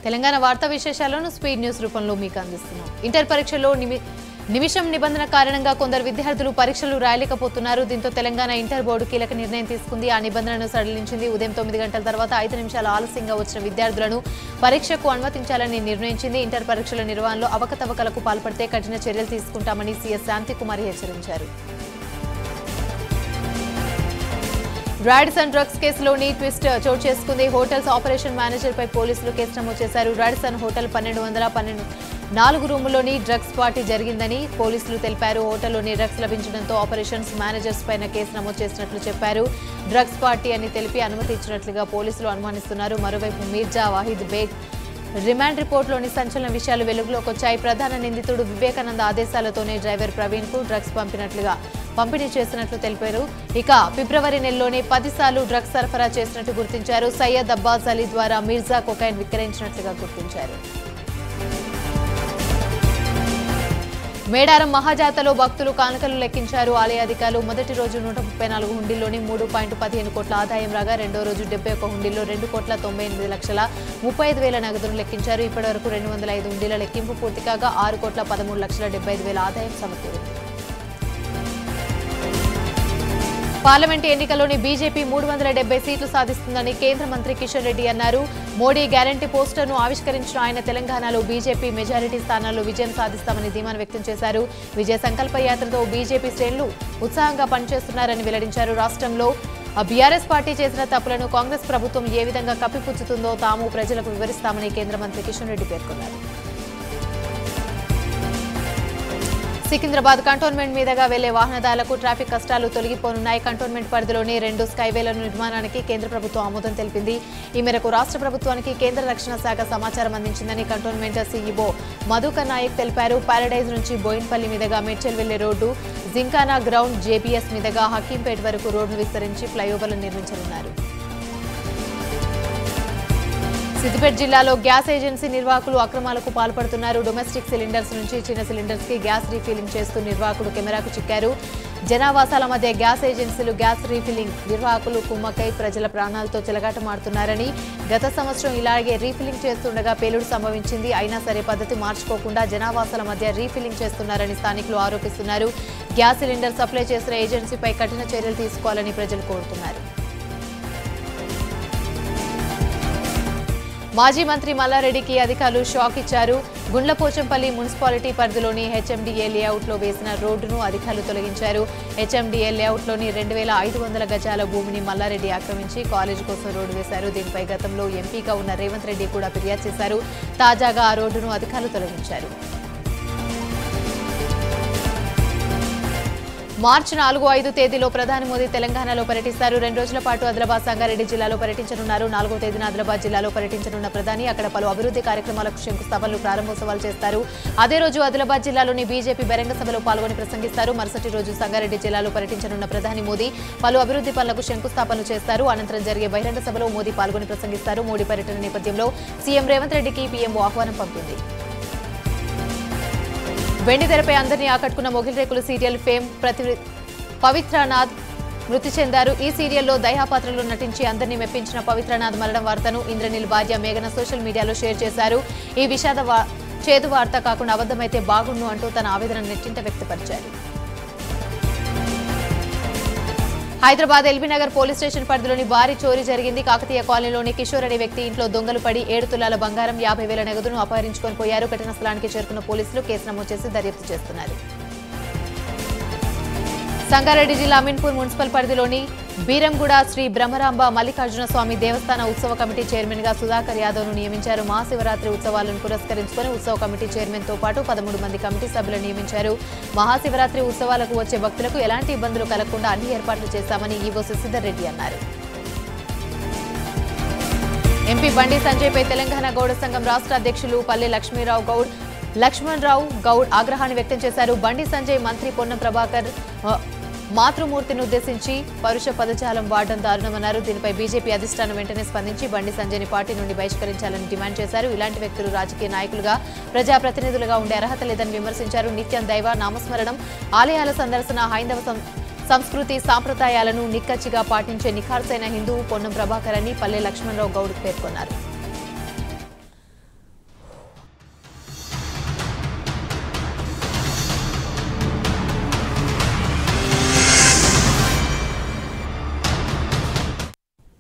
తెలంగాణ వార్తా విశేషాలను speed news రూపంలో మీకు అందిస్తున్నాం ఇంటర్ పరీక్షలో నిమి నిమిషం నిబంధన కారణంగా కొందరు విద్యార్థులు పరీక్షలు రాయలేకపోతున్నారు దీంతో తెలంగాణ ఇంటర్ బోర్డు కీలక నిర్ణయం తీసుకుంది ఆ నిబంధనను సడలించింది ఉదయం తొమ్మిది గంటల తర్వాత ఐదు నిమిషాలు ఆలస్యంగా వచ్చిన విద్యార్థులను పరీక్షకు అనుమతించాలని నిర్ణయించింది ఇంటర్ పరీక్షల నిర్వహణలో అవకతవకలకు పాల్పడితే కఠిన చర్యలు తీసుకుంటామని సీఎస్ శాంతికుమారి హెచ్చరించారు రాడిసన్ డ్రగ్స్ కేసులోని ట్విస్ట్ చోటు చేసుకుంది హోటల్స్ ఆపరేషన్ మేనేజర్ పై పోలీసులు కేసు నమోదు చేశారు రాడిసన్ హోటల్ పన్నెండు వందల పన్నెండు నాలుగు రూముల్లోని డ్రగ్స్ పార్టీ జరిగిందని పోలీసులు తెలిపారు హోటల్లోని డ్రగ్స్ లభించడంతో ఆపరేషన్స్ మేనేజర్స్ పైన కేసు నమోదు చేసినట్లు చెప్పారు డ్రగ్స్ పార్టీ అని తెలిపి అనుమతి ఇచ్చినట్లుగా పోలీసులు అనుమానిస్తున్నారు మరోవైపు మీర్జా వాహిద్ బేగ్ రిమాండ్ రిపోర్ట్లోని సంచలన విషయాలు వెలుగులోకి వచ్చాయి ప్రధాన నిందితుడు వివేకానంద ఆదేశాలతోనే డ్రైవర్ ప్రవీణ్ కు డ్రగ్స్ పంపినట్లుగా పంపిణీ చేసినట్లు తెలిపారు ఇక ఫిబ్రవరి నెలలోనే పదిసార్లు డ్రగ్స్ సరఫరా చేసినట్టు గుర్తించారు సయ్యద్ అబ్బాస్ అలీ ద్వారా మిర్జా కొకైన్ విక్రయించినట్లుగా గుర్తించారు మేడారం మహాజాతలో భక్తులు కానుకలు లెక్కించారు ఆలయ అధికారులు మొదటి రోజు నూట ముప్పై నాలుగు హుండీల్లోని మూడు పాయింట్ పదిహేను కోట్ల ఆదాయం రాగా రెండో రోజు డెబ్బై ఒక హుండీల్లో రెండు కోట్ల తొంభై ఎనిమిది లక్షల ముప్పై ఐదు వేల నగదును లెక్కించారు ఇప్పటి వరకు రెండు వందల ఐదు హుండీల లెక్కింపు పూర్తి కాగా ఆరు కోట్ల పదమూడు లక్షల డెబ్బై ఐదు వేల ఆదాయం సమకూరింది పార్లమెంటు ఎన్నికల్లోని బీజేపీ మూడు వందల డెబ్బై సీట్లు సాధిస్తుందని కేంద్ర మంత్రి కిషన్ రెడ్డి అన్నారు మోడీ గ్యారంటీ పోస్టర్ను ఆవిష్కరించిన ఆయన తెలంగాణలో బీజేపీ మెజారిటీ స్థానాల్లో విజయం సాధిస్తామని ధీమాను వ్యక్తం చేశారు విజయ సంకల్ప యాత్రతో బీజేపీ శ్రేణులు ఉత్సాహంగా పనిచేస్తున్నారని వెల్లడించారు రాష్ట్రంలో ఆ బీఆర్ఎస్ పార్టీ చేసిన తప్పులను కాంగ్రెస్ ప్రభుత్వం ఏ విధంగా కప్పిపుచ్చుతుందో తాము ప్రజలకు వివరిస్తామని కేంద్ర మంత్రి కిషన్ రెడ్డి పేర్కొన్నారు సికింద్రాబాద్ కంటోన్మెంట్ మీదుగా వెళ్లే వాహనదారులకు ట్రాఫిక్ కష్టాలు తొలగిపోనున్నాయి కంటోన్మెంట్ పరిధిలోని రెండు స్కైవేల నిర్మాణానికి కేంద్ర ప్రభుత్వం ఆమోదం తెలిపింది ఈ మేరకు రాష్ట్ర ప్రభుత్వానికి కేంద్ర రక్షణ శాఖ సమాచారం అందించిందని కంటోన్మెంట్ సీఈఓ మధుకర్ నాయక్ తెలిపారు పారడైజ్ నుంచి బోయిన్పల్లి మీదుగా మేడ్చల్ వెళ్లే రోడ్డు జింకానా గ్రౌండ్ జేబీఎస్ మీదుగా హకీంపేట్ వరకు రోడ్డును విస్తరించి ఫ్లైఓవర్లు నిర్మించనున్నారు సిద్దిపేట జిల్లాలో గ్యాస్ ఏజెన్సీ నిర్వాహకులు అక్రమాలకు పాల్పడుతున్నారు డొమెస్టిక్ సిలిండర్స్ నుంచి చిన్న సిలిండర్స్ కి గ్యాస్ రీఫిల్లింగ్ చేస్తూ నిర్వాహకుడు కెమెరాకు చిక్కారు జనావాసాల మధ్య గ్యాస్ ఏజెన్సీలు గ్యాస్ రీఫిల్లింగ్ నిర్వాహకులు కుమ్మకై ప్రజల ప్రాణాలతో చెలగాటమాడుతున్నారని గత సంవత్సరం ఇలాగే రీఫిల్లింగ్ చేస్తుండగా పేలుడు సంభవించింది అయినా సరే పద్ధతి మార్చుకోకుండా జనావాసాల మధ్య రీఫిల్లింగ్ చేస్తున్నారని స్థానికులు ఆరోపిస్తున్నారు గ్యాస్ సిలిండర్ సప్లై చేసిన ఏజెన్సీపై కఠిన చర్యలు తీసుకోవాలని ప్రజలు కోరుతున్నారు మాజీ మంత్రి మల్లారెడ్డికి అధికారులు షాక్ ఇచ్చారు గుండ్లపోచంపల్లి మున్సిపాలిటీ పరిధిలోని హెచ్ఎండిఏ లేఅవుట్లో వేసిన రోడ్డును అధికారులు తొలగించారు హెచ్ఎండిఏ లేఅవుట్లోని రెండు వేల ఐదు వందల గజాల భూమిని మల్లారెడ్డి ఆక్రమించి కాలేజ్ కోసం రోడ్డు వేశారు దీనిపై గతంలో ఎంపీగా ఉన్న రేవంత్ రెడ్డి కూడా ఫిర్యాదు చేశారు తాజాగా ఆ రోడ్డును అధికారులు తొలగించారు మార్చి నాలుగు ఐదు తేదీలో ప్రధాని మోదీ తెలంగాణలో పర్యటిస్తారు రెండు రోజుల పాటు ఆదిలాబాద్ సంగారెడ్డి జిల్లాలో పర్యటించనున్నారు నాలుగో తేదీన ఆదిలాబాద్ జిల్లాలో పర్యటించనున్న ప్రధాని అక్కడ పలు అభివృద్ధి కార్యక్రమాలకు శంకుస్థాపనలు ప్రారంభోత్సవాలు చేస్తారు అదే రోజు ఆదిలాబాద్ జిల్లాలోని బీజేపీ బహిరంగ సభలో పాల్గొని ప్రసంగిస్తారు మరుసటి రోజు సంగారెడ్డి జిల్లాలో పర్యటించనున్న ప్రధాని మోదీ పలు అభివృద్ధి పనులకు శంకుస్థాపనలు చేస్తారు అనంతరం జరిగే బహిరంగ సభలో మోదీ పాల్గొని ప్రసంగిస్తారు మోడీ పర్యటన నేపథ్యంలో సీఎం రేవంత్ రెడ్డికి పీఎంఓ ఆహ్వానం పంపింది వెండి తెరపై అందరినీ ఆకట్టుకున్న మొగిల్ రేకులు సీరియల్ ఫేమ్ ప్రతి పవిత్రనాథ్ మృతి చెందారు ఈ సీరియల్లో దయాపాత్రలో నటించి అందరినీ మెప్పించిన పవిత్రనాథ్ మరణం వార్తను ఇంద్రనీల్ భార్య మేఘన సోషల్ మీడియాలో షేర్ చేశారు ఈ విషాద వా- చేదు వార్త కాకుండా అబద్ధమైతే బాగుండు అంటూ తన ఆవేదన నెట్టింట వ్యక్తపరిచారు హైదరాబాద్ ఎల్బీనగర్ పోలీస్ స్టేషన్ పరిధిలోని భారీ చోరీ జరిగింది కాకతీయ కాలనీలోని కిషోర్ అనే వ్యక్తి ఇంట్లో దొంగలు పడి ఏడు తులాల బంగారం యాభై వేల నగదును అపహరించుకొని పోయారు ఘటనా స్థలానికి చేరుకున్న పోలీసులు కేసు నమోదు చేసి దర్యాప్తు చేస్తున్నారు సంగారెడ్డి జిల్లా అమీన్పూర్ మున్సిపల్ పరిధిలోని బీరంగూడ శ్రీ బ్రహ్మరాంబ మల్లికార్జున స్వామి దేవస్థాన ఉత్సవ కమిటీ చైర్మన్ గా సుధాకర్ యాదవ్ ను నియమించారు మహాశివరాత్రి ఉత్సవాలను పురస్కరించుకొని ఉత్సవ కమిటీ చైర్మన్ తో పాటు పదమూడు మంది కమిటీ సభ్యులను నియమించారు మహాశివరాత్రి ఉత్సవాలకు వచ్చే భక్తులకు ఎలాంటి ఇబ్బందులు కలగకుండా అన్ని ఏర్పాట్లు చేశామని ఈవో శశిధర్ రెడ్డి అన్నారు ఎంపీ బండి సంజయ్ పై తెలంగాణ గౌడ సంఘం రాష్ట్ర అధ్యక్షులు పల్లె లక్ష్మీరావు గౌడ్ లక్ష్మణ్ రావు గౌడ్ ఆగ్రహాన్ని వ్యక్తం చేశారు బండి సంజయ్ మంత్రి పొన్నం ప్రభాకర్ ఆ, మాతృమూర్తిని ఉద్దేశించి పరుష పదజాలం వాడడం దారుణమన్నారు దీనిపై బీజేపీ అధిష్టానం వెంటనే స్పందించి బండి సంజయ్ని పార్టీ నుండి బహిష్కరించాలని డిమాండ్ చేశారు ఇలాంటి వ్యక్తులు రాజకీయ నాయకులుగా ప్రజాప్రతినిధులుగా ఉండే అర్హత లేదని విమర్శించారు నిత్యం దైవ నామస్మరణం ఆలయాల సందర్శన హైందవ సం- సంస్కృతి సాంప్రదాయాలను నిక్కచ్చిగా పాటించే నిఖార్సైన హిందువు పొన్నం ప్రభాకర్ అని పల్లె లక్ష్మణరావు గౌడ్ పేర్కొన్నారు